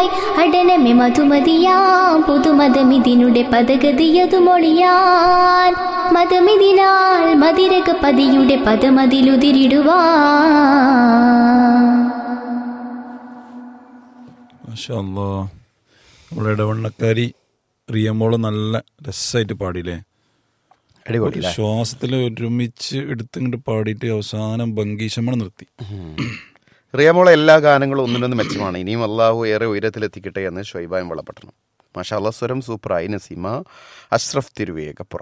അടനമെ മധുമതിയാം പുതുമതമിതിനുടെ പദഗതിയതു മൊഴിയാൻ മതമിതിനാൽ മതിരക പതിയുടെ പദമതിലുതിരിടുവാൻ മാഷാ അല്ലാ നമ്മുടെ ഇടവണ്ണക്കാരി റിയമോള് നല്ല രസമായിട്ട് പാടിയില്ലേ അടിപൊളി ഒരു ശ്വാസത്തിൽ ഒരുമിച്ച് എടുത്തിങ്ങോട്ട് പാടിയിട്ട് അവസാനം ഭംഗീശമ്മ നിർത്തി റിയമോളെ എല്ലാ ഗാനങ്ങളും ഒന്നിനൊന്ന് മെച്ചമാണ് ഇനിയും അള്ളാഹു ഏറെ ഉയരത്തിലെത്തിക്കട്ടെ എന്ന് ഷൊയ്ബായും വളപട്ടണം മാഷാ സ്വരം സൂപ്പറായി Naseema Ashraf Thiruvegappura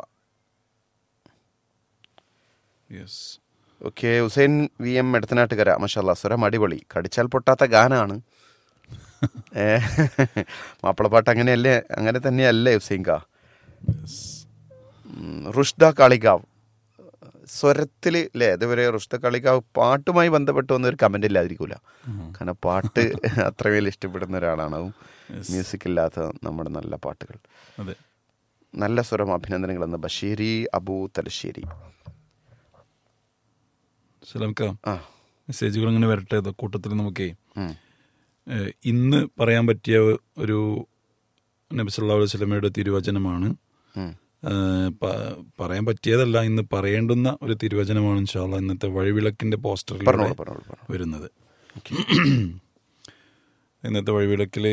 yes okay Hussain V M Edathanattukara മാഷാ സ്വരം അടിപൊളി കടിച്ചാൽ പൊട്ടാത്ത ഗാനാണ് ഏ, മാപ്പിളപ്പാട്ട് അങ്ങനെയല്ലേ അങ്ങനെ തന്നെയല്ലേ ഹുസൈൻ കാ ഉം, റുഷ്ദ കാളികാവ് സ്വരത്തിൽ അല്ലേ ഇതുവരെ റുഷ്ദ കാളികാവ് പാട്ടുമായി ബന്ധപ്പെട്ട് വന്ന ഒരു കമന്റ് ഇല്ലാതിരിക്കൂല കാരണം പാട്ട് അത്രമേൽ ഇഷ്ടപ്പെടുന്ന ഒരാളാണ് അതും മ്യൂസിക് ഇല്ലാത്ത നമ്മുടെ നല്ല പാട്ടുകൾ അതെ നല്ല സ്വരം അഭിനന്ദനങ്ങൾ എന്ന ബഷീരി അബു തലശ്ശേരി സലാംക്ക ആ മെസ്സേജുകൾ ഇങ്ങനെ വരട്ടെ ഇത് കൂട്ടത്തിൽ നമുക്കേ ഉം. ഏഹ് ഇന്ന് പറയാൻ പറ്റിയ ഒരു നബി സല്ലല്ലാഹു അലൈഹി വസല്ലമയുടെ തിരുവചനമാണ് ഉം. ഏഹ് പ- പറയാൻ പറ്റിയതല്ല ഇന്ന് പറയേണ്ടുന്ന ഒരു തിരുവചനമാണ് ഇൻഷാല്ല ഇന്നത്തെ വഴിവിളക്കിന്റെ പോസ്റ്ററിൽ പറഞ്ഞോളൂ പറഞ്ഞോളൂ പറഞ്ഞോളൂ. വരുന്നത് ഇന്നത്തെ വഴിവിളക്കില്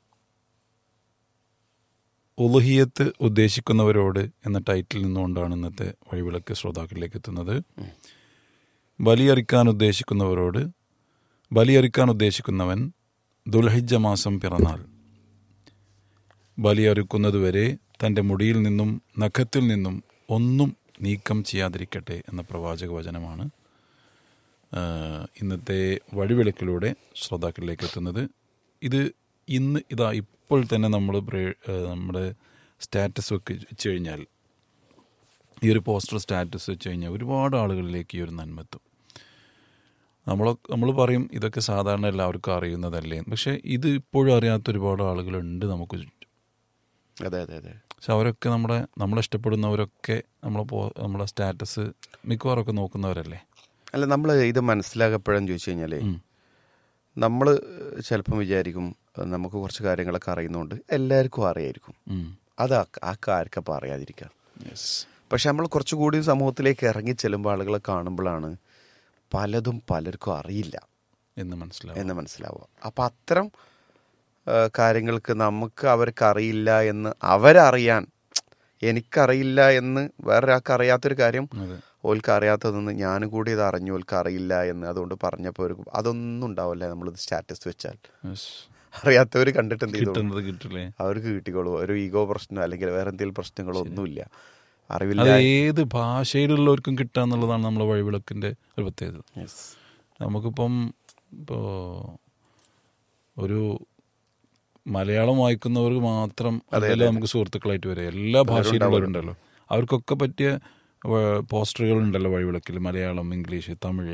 ഉലുഹിയത്ത് ഉദ്ദേശിക്കുന്നവരോട് എന്ന ടൈറ്റിൽ നിന്നുകൊണ്ടാണ് ഇന്നത്തെ വഴിവിളക്ക് ശ്രോതാക്കളിലേക്ക് എത്തുന്നത് ബലിയറിക്കാൻ ഉദ്ദേശിക്കുന്നവരോട് ബലിയറിക്കാൻ ഉദ്ദേശിക്കുന്നവൻ ദുൽഹിജ മാസം പിറന്നാൾ ബലിയറുക്കുന്നതുവരെ തൻ്റെ മുടിയിൽ നിന്നും നഖത്തിൽ നിന്നും ഒന്നും നീക്കം ചെയ്യാതിരിക്കട്ടെ എന്ന പ്രവാചക വചനമാണ് ആ, ഇന്നത്തെ വഴിവിളക്കിലൂടെ ശ്രോതാക്കളിലേക്ക് എത്തുന്നത് ഇത് ഇന്ന് ഇതാ ഇപ്പോൾ തന്നെ നമ്മൾ ബ്രേ- ആ, നമ്മുടെ സ്റ്റാറ്റസ് ഒക്കെ വെച്ച് കഴിഞ്ഞാൽ ഈ ഒരു പോസ്റ്റർ സ്റ്റാറ്റസ് വെച്ച് കഴിഞ്ഞാൽ ഒരുപാട് ആളുകളിലേക്ക് ഈ ഒരു നന്മത്തും നമ്മൾ നമ്മൾ പറയും ഇതൊക്കെ സാധാരണ എല്ലാവർക്കും അറിയുന്നതല്ലേ പക്ഷേ ഇത് ഇപ്പോഴും അറിയാത്ത ഒരുപാട് ആളുകളുണ്ട് നമുക്ക് ചുറ്റും അതെ അതെ അതെ പക്ഷെ അവരൊക്കെ നമ്മുടെ നമ്മളെ ഇഷ്ടപ്പെടുന്നവരൊക്കെ നമ്മളെ പോ നമ്മളെ സ്റ്റാറ്റസ് മിക്കവാറൊക്കെ നോക്കുന്നവരല്ലേ അല്ല നമ്മൾ ഇത് മനസ്സിലാകപ്പോഴെന്ന് ചോദിച്ചു കഴിഞ്ഞാലേ ഉം. നമ്മൾ ചിലപ്പം വിചാരിക്കും അഹ് നമുക്ക് കുറച്ച് കാര്യങ്ങളൊക്കെ അറിയുന്നതുകൊണ്ട് എല്ലാവർക്കും അറിയായിരിക്കും ഉം. അത് ആ- ആ കാര്യമൊക്കെ അറിയാതിരിക്കുക Yes. പക്ഷെ നമ്മൾ കുറച്ചുകൂടി സമൂഹത്തിലേക്ക് ഇറങ്ങി ചെല്ലുമ്പോൾ ആളുകളെ കാണുമ്പോഴാണ് പലതും പലർക്കും അറിയില്ല എന്ന് മനസ്സിലാവും എന്ന് മനസ്സിലാവുക അപ്പം അത്തരം ആ, കാര്യങ്ങൾക്ക് നമുക്ക് അവർക്ക് അറിയില്ല എന്ന് അവരറിയാൻ എനിക്കറിയില്ല എന്ന് വേറൊരാൾക്ക് അറിയാത്തൊരു കാര്യം അതെ ഓൽക്ക് അറിയാത്തതെന്ന് ഞാനും കൂടി ഇത് അറിഞ്ഞു ഓൽക്ക് അറിയില്ല എന്ന് അതുകൊണ്ട് പറഞ്ഞപ്പോൾ ഒരു അതൊന്നും ഉണ്ടാവില്ല നമ്മളിത് സ്റ്റാറ്റസ് വെച്ചാൽ Yes. അറിയാത്തവർ കണ്ടിട്ട് എന്ത് ചെയ്തോളും കിട്ടുന്നത് കിട്ടില്ലേ അവർക്ക് കിട്ടിക്കോളൂ ഒരു ഈഗോ പ്രശ്നം അല്ലെങ്കിൽ വേറെ എന്തെങ്കിലും പ്രശ്നങ്ങളോ ഒന്നുമില്ല അത് അറിവില്ല ഏത് ഭാഷയിലുള്ളവർക്കും കിട്ടാന്നുള്ളതാണ് നമ്മളെ വഴിവിളക്കിന്റെ ഒരു പ്രത്യേകത Yes. നമുക്കിപ്പം ഇപ്പോൾ ഒരു മലയാളം വായിക്കുന്നവർക്ക് മാത്രം അതല്ല നമുക്ക് സുഹൃത്തുക്കളായിട്ട് വരിക എല്ലാ ഭാഷയിലുള്ളവരുണ്ടല്ലോ അവർക്കൊക്കെ പറ്റിയ പോസ്റ്ററുകൾ ഉണ്ടല്ലോ വഴിവിളക്കിൽ മലയാളം ഇംഗ്ലീഷ് തമിഴ്